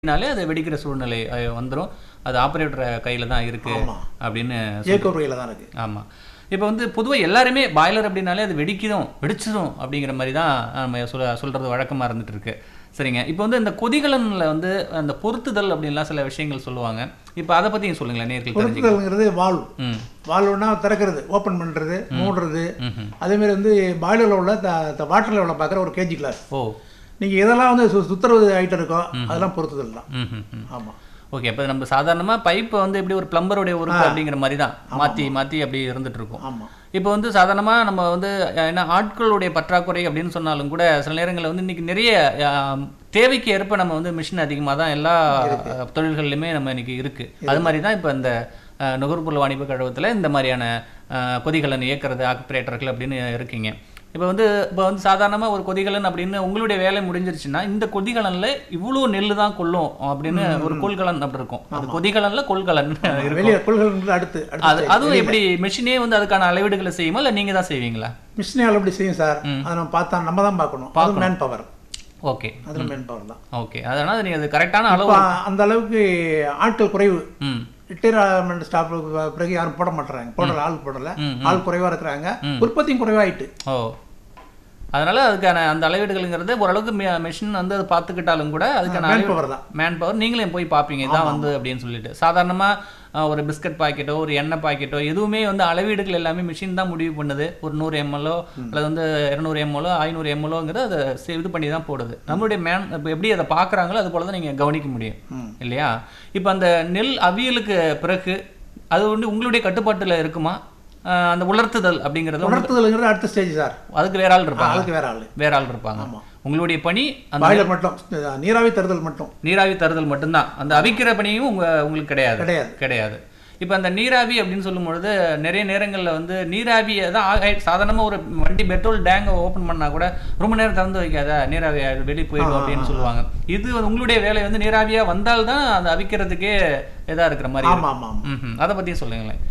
நாலே அது வெடிக்கிற சூழ்நிலை வந்துடும் அது ஆப்ரேட்டர் கையில தான் இருக்கு ஆமா. அப்படின்னு இயக்க உரையில் தான் இருக்கு ஆமா இப்போ வந்து பொதுவாக எல்லாருமே பாய்லர் அப்படின்னாலே அது வெடிக்குதும் வெடிச்சிடும் அப்படிங்கிற மாதிரி தான் நம்ம சொல்ல சொல்றது வழக்கமா இருந்துட்டு இருக்கு சரிங்க இப்போ வந்து இந்த கொதிகலன்ல வந்து அந்த பொருத்துதல் அப்படின்லாம் சில விஷயங்கள் சொல்லுவாங்க இப்போ அதை பற்றியும் சொல்லுங்களேன் நேர்கள் தெரிஞ்சுக்க பொருத்துதல்ங்கிறது வால்வ் ம் வால்வ்னா திறக்கிறது ஓப்பன் பண்ணுறது மூடுறது ம்ஹும். அதேமாரி வந்து பாய்லரில் உள்ள த வாட்டர் லெவலில் பார்க்குற ஒரு கேஜி கிளாஸ் ஓ நீங்கள் எதெல்லாம் வந்து சு- சுத்துறது ஐட்டம் இருக்கோ அதெல்லாம் பொறுத்துதல் தான் ம் ம் ம் ஆமாம் ஓகே அப்போ நம்ம சாதாரணமா பைப்பை வந்து எப்படி ஒரு பிளம்பருடைய உறுப்பு அப்படிங்கிற மாதிரி தான் மாற்றி மாற்றி அப்படி இருந்துட்டு இருக்கும் ஆமாம் இப்போ வந்து சாதாரணமா நம்ம வந்து அஹ், என்ன ஆட்களுடைய பற்றாக்குறை அப்படின்னு சொன்னாலும் கூட சில நேரங்களில் வந்து இன்னைக்கு நிறைய அஹ், தேவைக்கு ஏற்ப நம்ம வந்து மிஷின் அதிகமாக தான் எல்லா அஹ், தொழில்கள்லையுமே நம்ம இன்னைக்கு இருக்கு அது மாதிரி தான் இப்போ இந்த அஹ், நுகர்பொருள் வாணிப கழகத்தில் இந்த மாதிரியான அஹ், கொதிகலன் இயக்கிறது ஆப்ரேட்டர்கள் அப்படின்னு இருக்கீங்க இப்போ வந்து இப்போ வந்து சாதாரணமாக ஒரு கொதிகலன் அப்படின்னு உங்களுடைய வேலை முடிஞ்சிருச்சுன்னா இந்த கொதிகலன்ல இவ்வளோ நெல் தான் கொள்ளும் அப்படின்னு ஒரு கொள்கலன் அப்படி இருக்கும் அது கொதிகலன்ல கொள்கலன் இருக்கும் வெளியே கொள்கைங்கிறது அடுத்து அது அடுத்து அதுவும் எப்படி மெஷினே வந்து அதுக்கான அளவீடுகளை செய்யுமா இல்லை நீங்கள் தான் செய்வீங்களா மிஷினே அப்படி செய்யும் சார் அதை நம்ம பார்த்தா நம்ம தான் பார்க்கணும் அது மேன் பவர் ஓகே அதில் மேன் பவர் தான் ஓகே அதனால நீங்க அது கரெக்டான அளவு இப்போ அந்த அளவுக்கு ஆட்கள் குறைவு ம் ரிட்டையர்மெண்ட் ஸ்டாஃப் பிறகு யாரும் போட மாட்டுறாங்க போடல ஆள் போடல ம், ஆள் குறைவா இருக்கிறாங்க உற்பத்தியும் குறைவாயிட்டு ஓ அதனால அதுக்கான அந்த அளவீடுகள்ங்கிறது ஓரளவுக்கு மெஷின் வந்து அது பார்த்துக்கிட்டாலும் கூட அதுக்கான மேன் பவர் தான் மேன் பவர் நீங்களே போய் பார்ப்பீங்க இதான் வந்து அப்படின்னு சொல்லிட்டு சாதாரணமா அஹ், ஒரு பிஸ்கட் பாக்கெட்டோ ஒரு எண்ணெய் பாக்கெட்டோ எதுவுமே வந்து அளவீடுகள் எல்லாமே மிஷின் தான் முடிவு பண்ணுது ஒரு நூறு எம்எல்ஓ அல்லது வந்து இரநூறு எம்எல்ஓ ஐநூறு எம்எல்ஓங்கிறது அதை செ- இது பண்ணி தான் போடுது நம்மளுடைய மேன் இப்போ எப்படி அதை பார்க்குறாங்களோ அது போல தான் நீங்கள் கவனிக்க முடியும் ம். இல்லையா இப்போ அந்த நெல் அவியலுக்கு பிறகு அது வந்து உங்களுடைய கட்டுப்பாட்டுல இருக்குமா அஹ், அந்த உலர்த்துதல் அப்படிங்கிறது உங்களுக்கு- உணர்த்துதல்ங்கிறது அடுத்த ஸ்டேஜ் சார் அதுக்கு வேற ஆள் இருப்பாங்க அதுக்கு வேற ஆள் வேற ஆள் இருப்பாங்க ஆமா. உங்களுடைய பணி அந்த பாய்லர் மட்டும் நீராவி தருதல் மட்டும் நீராவி தருதல் மட்டும்தான் அந்த அவிக்கிற பணியும் உங்க உங்களுக்கு கிடையாது கிடையாது கிடையாது இப்போ அந்த நீராவி அப்படின்னு சொல்லும் பொழுது நிறைய நேரங்களில் வந்து நீராவியை தான் ஆ- சாதாரணமா ஒரு வண்டி பெட்ரோல் டேங்கை ஓப்பன் பண்ணா கூட ரொம்ப நேரம் திறந்து வைக்காத நீராவி வெளியே போயிடும் அப்படின்னு சொல்லுவாங்க இது வந்து உங்களுடைய வேலை வந்து நீராவியா வந்தால்தான் அந்த அவிக்கிறதுக்கே இதா இருக்கிற மாதிரி ஆமா ஆமா ஆமா ம் அதை பத்தியும் சொல்லுங்களேன்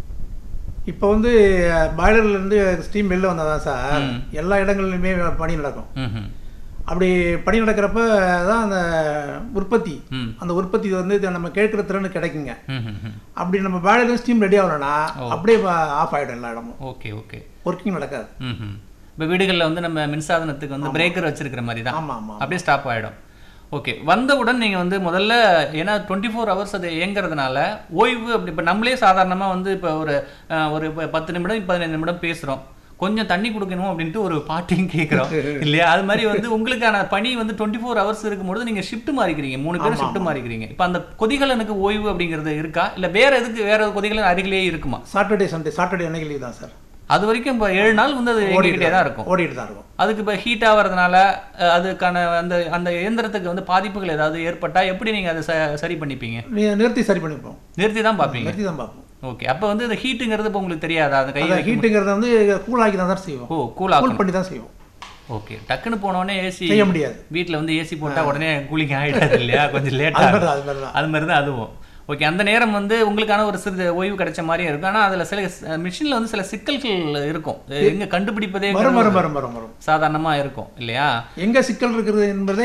இப்போ வந்து பாய்லர்ல இருந்து ஸ்டீம் வெளில வந்தாதான் சார் எல்லா இடங்கள்லையுமே பணி நடக்கும் ம் அப்படி பணி நடக்கிறப்ப தான் அந்த உற்பத்தி ம் அந்த உற்பத்தி வந்து இது நம்ம கேட்குற திறன் கிடைக்குங்க ம் ம் அப்படி நம்ம பாய்லர் ஸ்டீம் ரெடி ஆகணும்னா அப்படியே ஆஃப் ஆகிடும் எல்லா இடமும் ஓகே ஓகே ஒர்க்கிங் நடக்காது ம் இப்போ வீடுகளில் வந்து நம்ம மின்சாதனத்துக்கு வந்து பிரேக்கர் வச்சிருக்கிற மாதிரி தான் ஆமா ஆமா அப்படியே ஸ்டாப் ஆகிடும் ஓகே வந்தவுடன் நீங்கள் வந்து முதல்ல ஏன்னா டுவெண்ட்டி ஃபோர் ஹவர்ஸ் அது இயங்குறதுனால ஓய்வு அப்படி இப்போ நம்மளே சாதாரணமாக வந்து இப்போ ஒரு அஹ், ஒரு இப்போ பத்து நிமிடம் பதினைந்து நிமிடம் பேசுகிறோம் கொஞ்சம் தண்ணி கொடுக்கணும் அப்படின்ட்டு ஒரு பாட்டியும் கேட்குறோம் இல்லையா அது மாதிரி வந்து உங்களுக்கான பணி வந்து டுவெண்ட்டி ஃபோர் ஹவர்ஸ் இருக்கும்போது நீங்கள் ஷிஃப்ட் மாறிக்கிறீங்க மூணு பேரும் ஷிஃப்ட் மாறிக்கிறீங்க இப்போ அந்த கொதிகலனுக்கு ஓய்வு அப்படிங்கிறது இருக்கா இல்லை வேற எதுக்கு வேற கொதிகலன் அருகிலேயே இருக்குமா சாட்டர்டே சண்டே சாட்டர்டே அன்னைக்கு லீவ் தான் சார் அது வரைக்கும் இப்போ ஏழு நாள் வந்து அது ஓடிக்கிட்டே தான் இருக்கும் ஓடிட்டு தான் இருக்கும் அதுக்கு இப்போ ஹீட் ஆகிறதுனால அஹ், அதுக்கான அந்த அந்த இயந்திரத்துக்கு வந்து பாதிப்புகள் ஏதாவது ஏற்பட்டா எப்படி நீங்க அதை ச- சரி பண்ணிப்பீங்க நீ நிறுத்தி சரி பண்ணிப்போம் நிறுத்தி தான் பார்ப்பீங்க நிறுத்தி தான் பார்ப்போம் ஓகே அப்போ வந்து இந்த ஹீட்டுங்கிறது இப்போ உங்களுக்கு தெரியாதா அந்த கை அந்த ஹீட்டுங்கிறத வந்து கூல் ஆக்கி தான் சார் செய்வோம் ஓ கூல் கூல் ஆகும் பண்ணி தான் செய்வோம் ஓகே டக்குன்னு போனோடனே ஏசி செய்ய முடியாது வீட்ல வந்து ஏசி போட்டா உடனே கூலிங் ஆயிடாது இல்லையா கொஞ்சம் அது லேட்டாக மாதிரி தான் அது மாதிரி தான் அது மாதிரி தான் அதுவும் ஓகே அந்த நேரம் வந்து உங்களுக்கான ஒரு சிறிது ஓய்வு கிடைச்ச மாதிரியும் இருக்கும் ஆனா அதுல சில மிஷினில் வந்து சில சிக்கல்கள் இருக்கும் எங்க கண்டுபிடிப்பதே வரும் வரும் வரும் வரும் வரும் சாதாரணமா இருக்கும் இல்லையா எங்க சிக்கல் இருக்கிறது என்பதை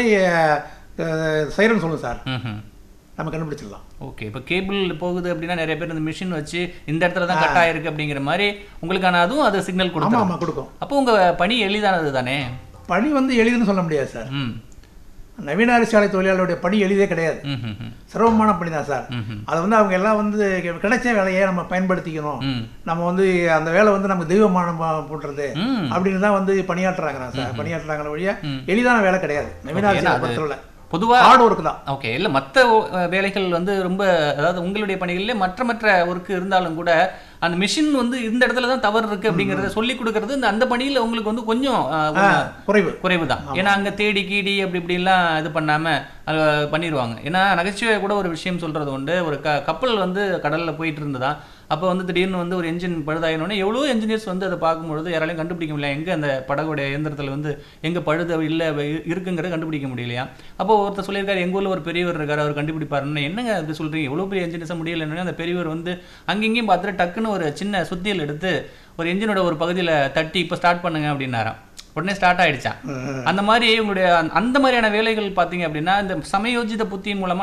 சைரன் சொல்லும் சார் ம் நம்ம கண்டுபிடிச்சிடலாம் ஓகே இப்போ கேபிள் போகுது அப்படின்னா நிறைய பேர் இந்த மிஷின் வச்சு இந்த இடத்துல தான் கட் ஆயிருக்கு அப்படிங்கிற மாதிரி உங்களுக்கான அதுவும் அது சிக்னல் ஆமா கொடுக்கும் ஆமா கொடுக்கும் அப்போ உங்க பணி எளிதானது தானே பணி வந்து எளிதுன்னு சொல்ல முடியாது சார் ம் நவீன அரசியலை தொழிலாளருடைய பணி எளிதே கிடையாது ம் ம் ம் சிரமமான பணி தான் சார் ம்ஹும். அதை வந்து அவங்க எல்லாம் வந்து கிடைச்ச வேலையை நம்ம பயன்படுத்திக்கணும் ம் நம்ம வந்து அந்த வேலை வந்து நமக்கு தெய்வமானம் போட்டுறது ம் அப்படின்னு தான் வந்து பணியாற்றுறாங்க சார் பணியாற்றுறாங்க வழியா எளிதான வேலை கிடையாது நவீன அரசியலை பொறுத்தவரை பொதுவா ஹார்ட் ஒர்க் தான் ஓகே இல்ல மற்ற அஹ், வேலைகள் வந்து ரொம்ப அதாவது உங்களுடைய பணிகளிலே மற்ற மற்ற ஒர்க் இருந்தாலும் கூட அந்த மிஷின் வந்து இந்த இடத்துல தான் தவறு இருக்கு அப்படிங்கறத சொல்லி கொடுக்கறது இந்த அந்த பணியில உங்களுக்கு வந்து கொஞ்சம் அஹ், கொஞ்சம் குறைவு குறைவு தான் ஏன்னா அங்க தேடி கீடி அப்படி இப்படிலாம் இது பண்ணாம அது பண்ணிடுவாங்க ஏன்னா நகைச்சுவை கூட ஒரு விஷயம் சொல்றது உண்டு ஒரு க கப்பல் வந்து கடல்ல போயிட்டு இருந்ததா அப்போ வந்து திடீர்னு வந்து ஒரு என்ஜின் பழுதாயினோடனே எவ்வளோ என்ஜினியர்ஸ் வந்து அதை பார்க்கும்பொழுது யாராலையும் கண்டுபிடிக்க முடியல எங்க அந்த படகுடைய இயந்திரத்துல வந்து எங்க பழுது இல்லை இருக்குங்கிறத கண்டுபிடிக்க முடியலையா அப்போ ஒருத்தர் சொல்லியிருக்காரு எங்க ஊர்ல ஒரு பெரியவர் இருக்காரு அவர் கண்டுபிடிப்பாருன்னு என்னங்க அப்படி சொல்றீங்க எவ்வளவு பெரிய என்ஜினியர்ஸாக முடியலன்னு அந்த பெரியவர் வந்து அங்கங்கேயும் பார்த்துட்டு டக்குன்னு ஒரு சின்ன சுத்தியல் எடுத்து ஒரு என்ஜினோட ஒரு பகுதியில தட்டி இப்போ ஸ்டார்ட் பண்ணுங்க அப்படின்னாராம் உடனே ஸ்டார்ட் ஆயிடுச்சான் அந்த மாதிரி உங்களுடைய அந்த- அந்த மாதிரியான வேலைகள் பார்த்தீங்க அப்படின்னா இந்த சமயோஜித புத்தியின் மூலமா